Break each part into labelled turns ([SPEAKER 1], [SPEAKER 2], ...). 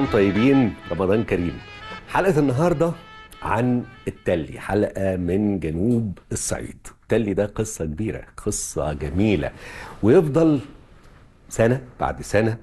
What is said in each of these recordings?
[SPEAKER 1] طيبين رمضان كريم حلقة النهاردة عن التلي حلقة من جنوب الصعيد التلي ده قصة كبيرة قصة جميلة ويفضل سنة بعد سنة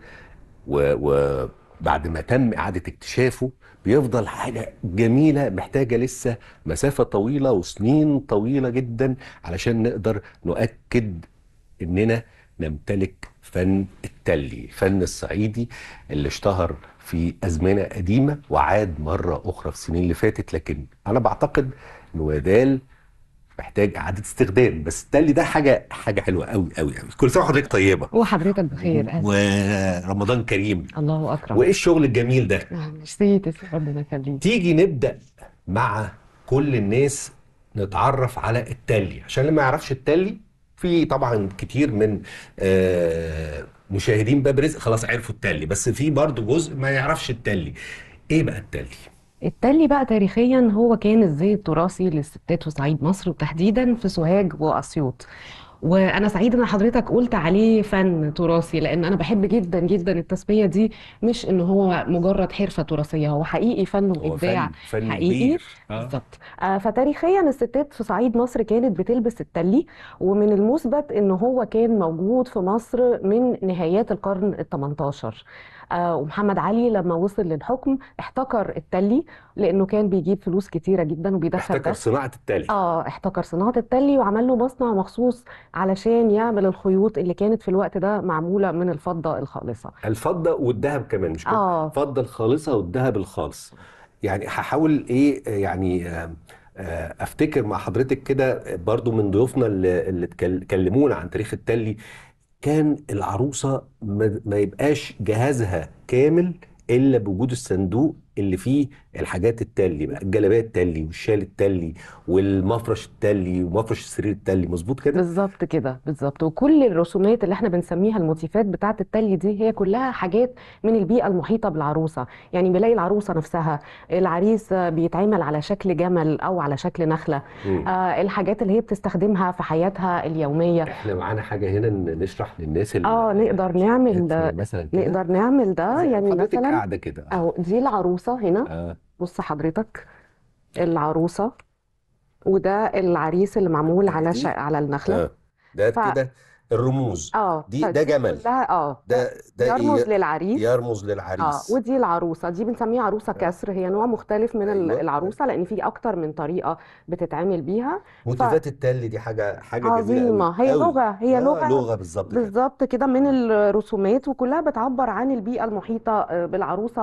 [SPEAKER 1] وبعد ما تم إعادة اكتشافه بيفضل حاجة جميلة محتاجة لسه مسافة طويلة وسنين طويلة جدا علشان نقدر نؤكد إننا نمتلك فن التلي فن الصعيدي اللي اشتهر في أزمنة قديمة وعاد مرة أخرى في السنين اللي فاتت لكن أنا بعتقد إنه يدال محتاج إعادة استخدام بس التلي ده حاجة حاجة حلوة قوي قوي قوي كل سنة وحضرتك طيبة
[SPEAKER 2] وحضرتك بخير أهلا.
[SPEAKER 1] ورمضان كريم
[SPEAKER 2] الله اكرم
[SPEAKER 1] وإيه الشغل الجميل ده
[SPEAKER 2] آه، ميرسي تسلم ربنا يخليك
[SPEAKER 1] تيجي نبدأ مع كل الناس نتعرف على التلي عشان اللي ما يعرفش التلي في طبعا كتير من آه، مشاهدين باب رزق خلاص عرفوا التلي بس في برضه جزء ما يعرفش التلي ايه بقى التلي
[SPEAKER 2] التلي بقى تاريخيا هو كان الزي التراثي للستات في صعيد مصر وتحديدا في سوهاج واسيوط وانا سعيده ان حضرتك قلت عليه فن تراثي لان انا بحب جدا جدا التسميه دي مش ان هو مجرد حرفه تراثيه هو حقيقي فن
[SPEAKER 1] هو
[SPEAKER 2] وابداع
[SPEAKER 1] فن فن
[SPEAKER 2] حقيقي
[SPEAKER 1] كبير آه.
[SPEAKER 2] بالظبط آه فتاريخيا الستات في صعيد مصر كانت بتلبس التلي ومن المثبت ان هو كان موجود في مصر من نهايات القرن ال 18 آه ومحمد علي لما وصل للحكم احتكر التلي لانه كان بيجيب فلوس كتيره جدا وبيدخل
[SPEAKER 1] احتكر
[SPEAKER 2] دخل
[SPEAKER 1] صناعة التلي
[SPEAKER 2] اه احتكر صناعة التلي وعمل له مصنع مخصوص علشان يعمل الخيوط اللي كانت في الوقت ده معمولة من الفضة الخالصة
[SPEAKER 1] الفضة والذهب كمان مش كده
[SPEAKER 2] اه
[SPEAKER 1] الفضة الخالصة والذهب الخالص يعني هحاول ايه آه، يعني آه، آه، افتكر مع حضرتك كده برضو من ضيوفنا اللي اللي اتكل- كلمونا عن تاريخ التلي كان العروسة ما ما يبقاش جهازها كامل إلا بوجود الصندوق اللي فيه الحاجات التلي بقى الجلابية التلي والشال التلي والمفرش التلي ومفرش السرير التلي مظبوط كده؟
[SPEAKER 2] بالظبط كده بالظبط وكل الرسومات اللي احنا بنسميها الموتيفات بتاعة التلي دي هي كلها حاجات من البيئة المحيطة بالعروسة يعني بنلاقي العروسة نفسها العريس بيتعمل على شكل جمل أو على شكل نخلة
[SPEAKER 1] مم.
[SPEAKER 2] آه الحاجات اللي هي بتستخدمها في حياتها اليومية
[SPEAKER 1] احنا معانا حاجة هنا ن- نشرح للناس اللي
[SPEAKER 2] اه نقدر نعمل
[SPEAKER 1] مثلا كده
[SPEAKER 2] نقدر نعمل ده
[SPEAKER 1] زي
[SPEAKER 2] يعني
[SPEAKER 1] حضرتك
[SPEAKER 2] مثلا
[SPEAKER 1] قاعدة كده
[SPEAKER 2] أو دي العروسة هنا
[SPEAKER 1] اه
[SPEAKER 2] بص حضرتك العروسة وده العريس اللي معمول على
[SPEAKER 1] دي؟
[SPEAKER 2] ش... على النخلة
[SPEAKER 1] اه ده
[SPEAKER 2] ف...
[SPEAKER 1] كده الرموز
[SPEAKER 2] اه
[SPEAKER 1] دي ده
[SPEAKER 2] فدي
[SPEAKER 1] جمل
[SPEAKER 2] كلها اه
[SPEAKER 1] ده ده
[SPEAKER 2] يرمز
[SPEAKER 1] ي-
[SPEAKER 2] للعريس
[SPEAKER 1] يرمز
[SPEAKER 2] اه
[SPEAKER 1] للعريس
[SPEAKER 2] ودي العروسة دي بنسميها عروسة كسر هي نوع مختلف من ال-
[SPEAKER 1] ايوه
[SPEAKER 2] العروسة لأن في أكتر من طريقة بتتعمل بيها
[SPEAKER 1] موتيفات التل دي حاجة حاجة جميلة
[SPEAKER 2] فعظيمة
[SPEAKER 1] قوي
[SPEAKER 2] هي
[SPEAKER 1] قوي
[SPEAKER 2] لغة هي
[SPEAKER 1] اه
[SPEAKER 2] لغة
[SPEAKER 1] لغة بالظبط كده
[SPEAKER 2] بالظبط كده من الرسومات وكلها بتعبر عن البيئة المحيطة آه، بالعروسة